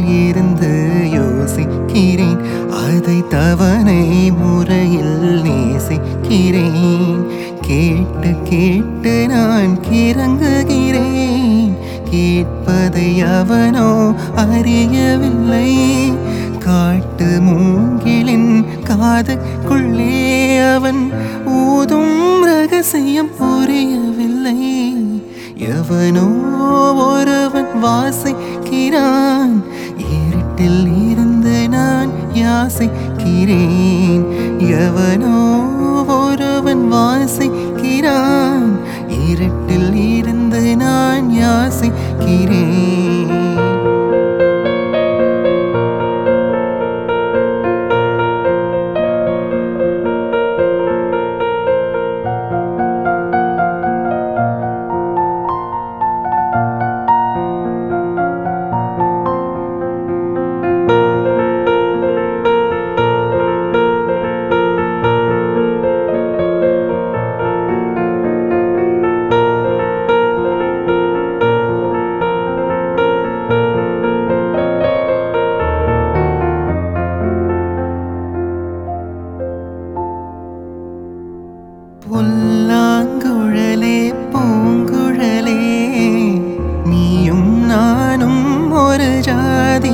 இருந்து யோசிக்கிறேன் அதை தவணை முறையில் நேசிக்கிறேன் கேட்டு கேட்டு நான் கிறங்குகிறேன் கேட்பதை அவனோ அறியவில்லை காட்டு மூங்கிலின் காதுக்குள்ளே அவன் ஊதும் ரகசியம் புரியவில்லை எவனோ ஒருவன் வாசிக்கிறான் இருட்டில் இருந்து நான் யாசிக்கிறேன் எவனோ ஒருவன் வாசிக்கிறான் இருட்டில் இருந்து நான் யாசிக்கிறேன் புல்லாங்குழலே பூங்குழலே நீயும் நானும் ஒரு ஜாதி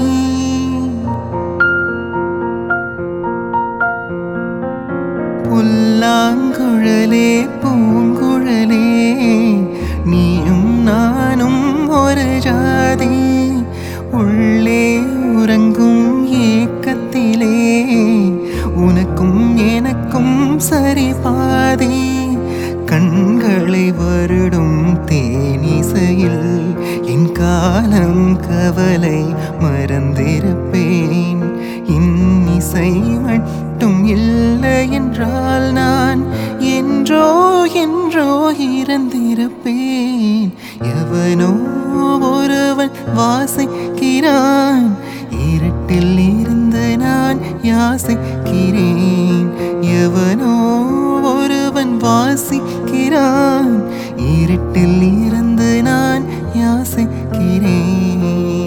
புல்லாங்குழலே பூங்குழலே நீயும் நானும் ஒரு ஜாதி உள்ளே உறங்கும் ஏக்கத்திலே உனக்கும் எனக்கும் சரி பாதி கண்களை வருடும் தேனிசையில் என் காலம் கவலை மறந்திருப்பேன் இன்னிசை மட்டும் இல்லை என்றால் நான் என்றோ என்றோ இறந்திருப்பேன் எவனோ ஒருவன் வாசிக்கிறான் இருட்டில் இருந்து நான் யாசிக்கிறேன் எவனோ ஒருவன் வாசிக்கிறான் இருட்டில் இருந்து நான் யாசிக்கிறேன்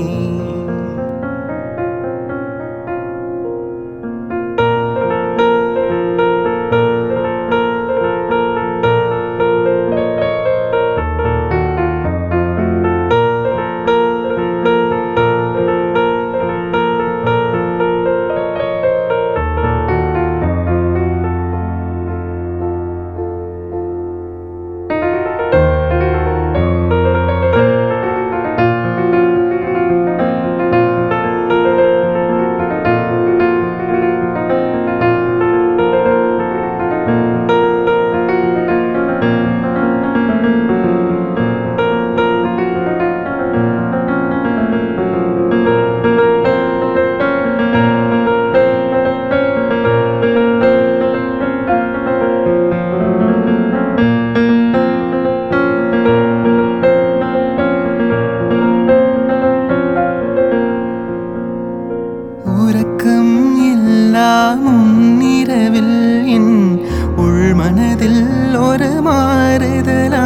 உறக்கம் எல்லாம் முன்னிரவில் என் உள்மனதில் ஒரு மாறுதலா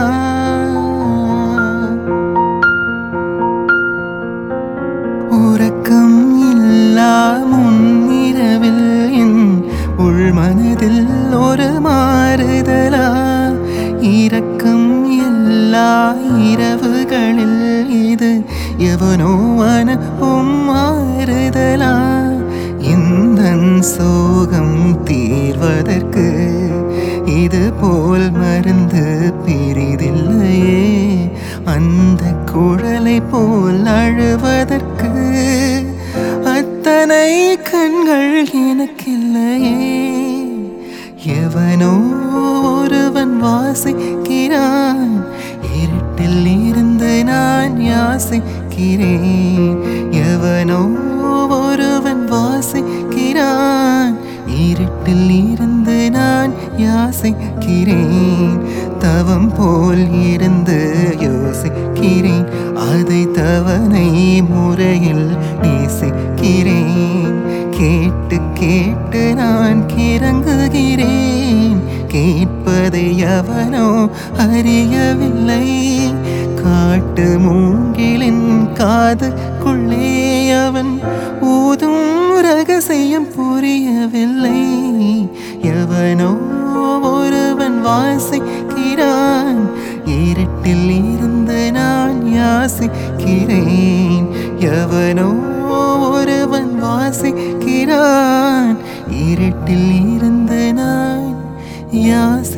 உறக்கம் இல்லா முன்னிரவில் என் உள்மனதில் ஒரு மாறுதலா இரக்கம் எல்லா இரவுகளில் இது எவனோ அனுப்பும் மாறுதலா இந்த சோகம் தீர்வதற்கு இது போல் மருந்து பிரிதில்லையே அந்த குழலை போல் அழுவதற்கு அத்தனை கண்கள் எனக்கில்லையே எவனோ ஒருவன் வாசிக்கிறான் இருட்டில் இருந்து நான் யாசிக்கிறேன் எவனோ ஒருவன் வாசிக்கிறான் இருட்டில் இருந்து நான் யாசிக்கிறேன் தவம் போல் இருந்து யோசிக்கிறேன் அதை தவணை முறையில் நேசிக்கிறேன் கேட்டு கேட்டு நான் கிறங்குகிறேன் கேட்பதை எவனோ அறியவில்லை காட்டு மூங்கிலின் காது எனக்குள்ளே அவன் ஊதும் ரகசியம் புரியவில்லை எவனோ ஒருவன் வாசிக்கிறான் இருட்டில் இருந்து நான் யாசிக்கிறேன் எவனோ ஒருவன் வாசிக்கிறான் இருட்டில் இருந்து நான் யாசி